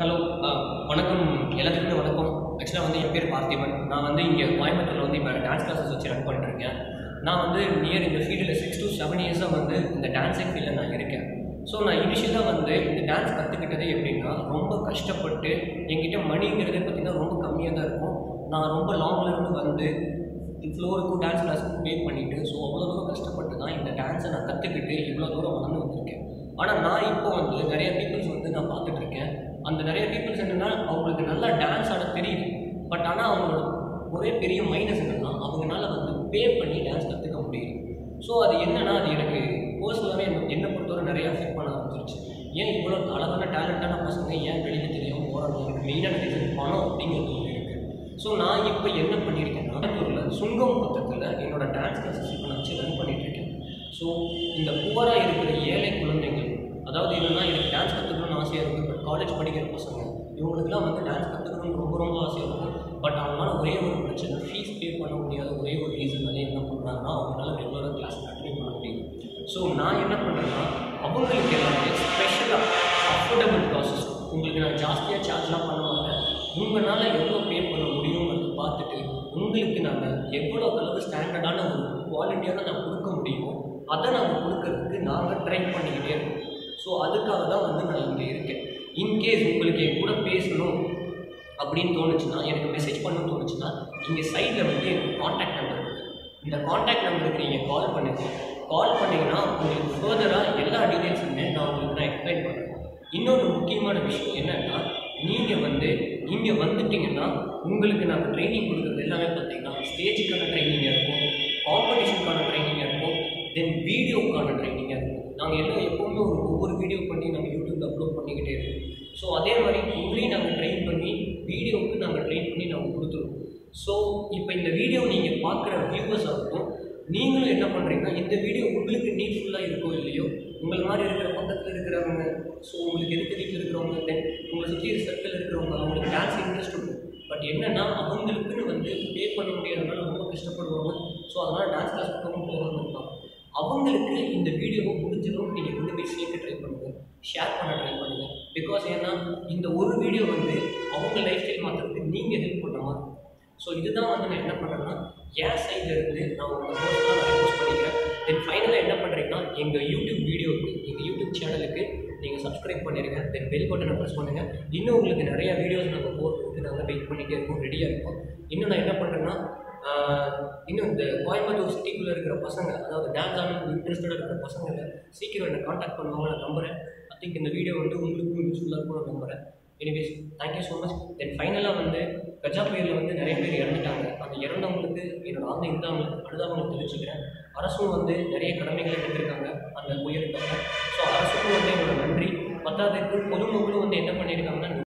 Hello வணக்கம் எல்லாத்துக்குமே வணக்கம் ஆக்சுவலாக வந்து என் பேர் பார்த்திபன் நான் வந்து இங்கே கோயம்புத்தூரில் வந்து இப்போ டான்ஸ் கிளாஸஸ் வச்சு ரன் பண்ணிட்டுருக்கேன் நான் வந்து நியர் இந்த ஃபீல்டில் சிக்ஸ் டு செவன் இயர்ஸாக வந்து இந்த டான்ஸிங் ஃபீல்டில் நான் இருக்கேன் ஸோ நான் இனிஷியலாக வந்து இந்த டான்ஸ் கற்றுக்கிட்டதே எப்படின்னா ரொம்ப கஷ்டப்பட்டு என்கிட்ட மணிங்கிறது பார்த்திங்கன்னா ரொம்ப கம்மியாக தான் இருக்கும் நான் ரொம்ப லாங்ல இருந்து வந்து ஃப்ளோருக்கும் டான்ஸ் கிளாஸுக்கும் பே பண்ணிவிட்டு ஸோ அவ்வளோ தூரம் கஷ்டப்பட்டு தான் இந்த டான்ஸை நான் கற்றுக்கிட்டு இவ்வளோ தூரம் வளர்ந்து வந்திருக்கேன் ஆனால் நான் இப்போ வந்து நிறைய பீப்புள்ஸ் வந்து நான் பார்த்துட்டு இருக்கேன் அந்த நிறைய பீப்புள்ஸ் என்னென்னா அவங்களுக்கு நல்லா டான்ஸ் ஆட தெரியுது பட் ஆனால் அவங்களோட ஒரே பெரிய மைனஸ் என்னென்னா அவங்களால வந்து பே பண்ணி டான்ஸ் கற்றுக்க முடியுது ஸோ அது என்னன்னா அது எனக்கு பர்சனலாகவே என்னை பொறுத்தவரை நிறைய அஃபெக்ட் பண்ண ஆரம்பிச்சிருச்சு ஏன் இவ்வளோ அழகான டேலண்டான பசங்க ஏன் வெளியில் தெரியாமல் போகிறாங்க எனக்கு மெயினான ரீசன் பணம் அப்படிங்கிறது ஒன்று இருக்குது ஸோ நான் இப்போ என்ன பண்ணியிருக்கேன்னா கோயம்புத்தூரில் சுங்கம் பக்கத்தில் என்னோட டான்ஸ் கிளாஸஸ் இப்போ நான் வச்சு ரன் பண்ணிட்டு இருக்கேன் ஸோ இந்த புவராக இருக்கிற ஏழை குழந்தைகள் அதாவது என்னென்னா எனக்கு டான்ஸ் கற்றுக்கணும்னு ஆசையாக இருக்குது பட் காலேஜ் படிக்கிற பசங்க இவங்களுக்குலாம் வந்து டான்ஸ் கற்றுக்கணும்னு ரொம்ப ரொம்ப ஆசையாக இருக்கும் பட் அவங்களால ஒரே ஒரு பிரச்சனை ஃபீஸ் பே பண்ண முடியாத ஒரே ஒரு ரீசனாலே என்ன பண்ணுறாங்கன்னா அவங்களால ரெகுலராக கிளாஸ் கண்டினியூ பண்ண முடியும் ஸோ நான் என்ன பண்ணுறேன்னா அவங்களுக்கு எல்லாமே ஸ்பெஷலாக அஃபோர்டபுள் ப்ராசஸ் உங்களுக்கு நான் ஜாஸ்தியாக சார்ஜ்லாம் பண்ண மாட்டேன் உங்களால் எவ்வளோ பே பண்ண முடியுங்கிறத பார்த்துட்டு உங்களுக்கு நாங்கள் எவ்வளோ அளவு ஸ்டாண்டர்டான ஒரு குவாலிட்டியான நான் கொடுக்க முடியுமோ அதை நாங்கள் கொடுக்கறதுக்கு நாங்கள் ட்ரை பண்ணிக்கிட்டே இருக்கோம் ஸோ அதுக்காக தான் வந்து நான் இங்கே இருக்கேன் இன்கேஸ் உங்களுக்கு என் கூட பேசணும் அப்படின்னு தோணுச்சுன்னா எனக்கு மெசேஜ் பண்ணணும்னு தோணுச்சுன்னா இங்கே சைடில் வந்து எனக்கு காண்டாக்ட் நம்பர் இருக்குது இந்த காண்டாக்ட் நம்பருக்கு நீங்கள் கால் பண்ணுங்க கால் பண்ணிங்கன்னா உங்களுக்கு ஃபர்தராக எல்லா டீட்டெயில்ஸுமே நான் உங்களுக்கு நான் எக்ஸ்பிளைன் பண்ணுறேன் இன்னொரு முக்கியமான விஷயம் என்னன்னா நீங்கள் வந்து இங்கே வந்துட்டீங்கன்னா உங்களுக்கு நாங்கள் ட்ரைனிங் கொடுக்குறது எல்லாமே பார்த்தீங்கன்னா ஸ்டேஜுக்கான ட்ரைனிங்காக இருக்கும் காம்படிஷனுக்கான ட்ரைனிங்காக இருக்கும் தென் வீடியோக்கான ட்ரைனிங்காக இருக்கும் நாங்கள் எல்லாம் எப்போவுமே ஒரு ஒவ்வொரு வீடியோ பண்ணி நாங்கள் யூடியூப்ல அப்லோட் பண்ணிக்கிட்டே இருக்கோம் ஸோ அதே மாதிரி உங்களையும் நாங்கள் ட்ரெயின் பண்ணி வீடியோவுக்கு நாங்கள் ட்ரெயின் பண்ணி நாங்கள் கொடுத்துருவோம் ஸோ இப்போ இந்த வீடியோ நீங்கள் பார்க்குற வியூவர்ஸ் ஆகட்டும் நீங்களும் என்ன பண்ணுறீங்கன்னா இந்த வீடியோ உங்களுக்கு நீட்ஃபுல்லாக இருக்கோ இல்லையோ உங்களை மாதிரி இருக்கிற பக்கத்தில் இருக்கிறவங்க ஸோ உங்களுக்கு எதுக்கு வீட்டில் இருக்கிறவங்க தென் உங்களை சுற்றி சர்க்கிள் இருக்கிறவங்க அவங்களுக்கு டான்ஸ் இன்ட்ரெஸ்ட் இருக்கும் பட் என்னென்னா அவங்களுக்குன்னு வந்து பே பண்ண முடியாதனால ரொம்ப கஷ்டப்படுவாங்க ஸோ அதனால் டான்ஸ் கிளாஸ் பக்கமும் போகாமல் இருப்பாங்க அவங்களுக்கு இந்த வீடியோவை முடிஞ்சதும் நீங்கள் கொண்டு போய் சேர்க்க ட்ரை பண்ணுங்கள் ஷேர் பண்ண ட்ரை பண்ணுங்கள் பிகாஸ் ஏன்னா இந்த ஒரு வீடியோ வந்து அவங்க லைஃப் ஸ்டைல் மாற்றுறதுக்கு நீங்கள் ஹெல்ப் பண்ண மாதிரி இருக்கும். ஸோ இதுதான் வந்து நான் என்ன பண்ணுறேன்னா என் சைடில் இருந்து நான் உங்கள் போஸ்ட்லாம் நான் ரெக்வஸ்ட் பண்ணிக்கிறேன் தென் ஃபைனலாக என்ன பண்ணுறீங்கன்னா எங்கள் யூடியூப் வீடியோவுக்கு எங்கள் யூடியூப் சேனலுக்கு நீங்கள் சப்ஸ்கிரைப் பண்ணிடுங்க தென் பெல் பட்டனை ப்ரெஸ் பண்ணுங்கள் இன்னும் உங்களுக்கு நிறைய வீடியோஸ் நாங்கள் போடுறதுக்கு நாங்கள் வெயிட் பண்ணிகிட்டே இருக்கோம் ரெடியாக இருக்கோம் இன்னும் நான் என்ன பண்ணுறேன்னா ஆஹ், இன்னும் இந்த கோயம்புத்தூர் சிட்டிக்குள்ளே இருக்கிற பசங்க அதாவது டான்ஸ் ஆடணும் இன்ட்ரெஸ்டடாக இருக்கிற பசங்க சீக்கிரம் என்னை காண்டாக்ட் பண்ணுவாங்க நான் நம்புகிறேன் ஐ திங்க் இந்த வீடியோ வந்து உங்களுக்கும் யூஸ்ஃபுல்லாக இருக்கும் நான் நம்புகிறேன் anyways thank you so much then ஃபைனலாக வந்து கஜா புயலில் வந்து நிறைய பேர் இறந்துட்டாங்க அந்த இறந்தவங்களுக்கு என்னோட ஆழ்ந்த இருந்தாங்களுக்கு அழுதாவங்களுக்கு தெரிவிச்சுக்கிறேன் அரசும் வந்து நிறைய கடமைகளை எடுத்திருக்காங்க அந்த புயலுக்காக ஸோ அரசுக்கும் வந்து என்னோட நன்றி பத்தாவதுக்கு பொதுமக்களும் வந்து என்ன பண்ணியிருக்காங்கன்னா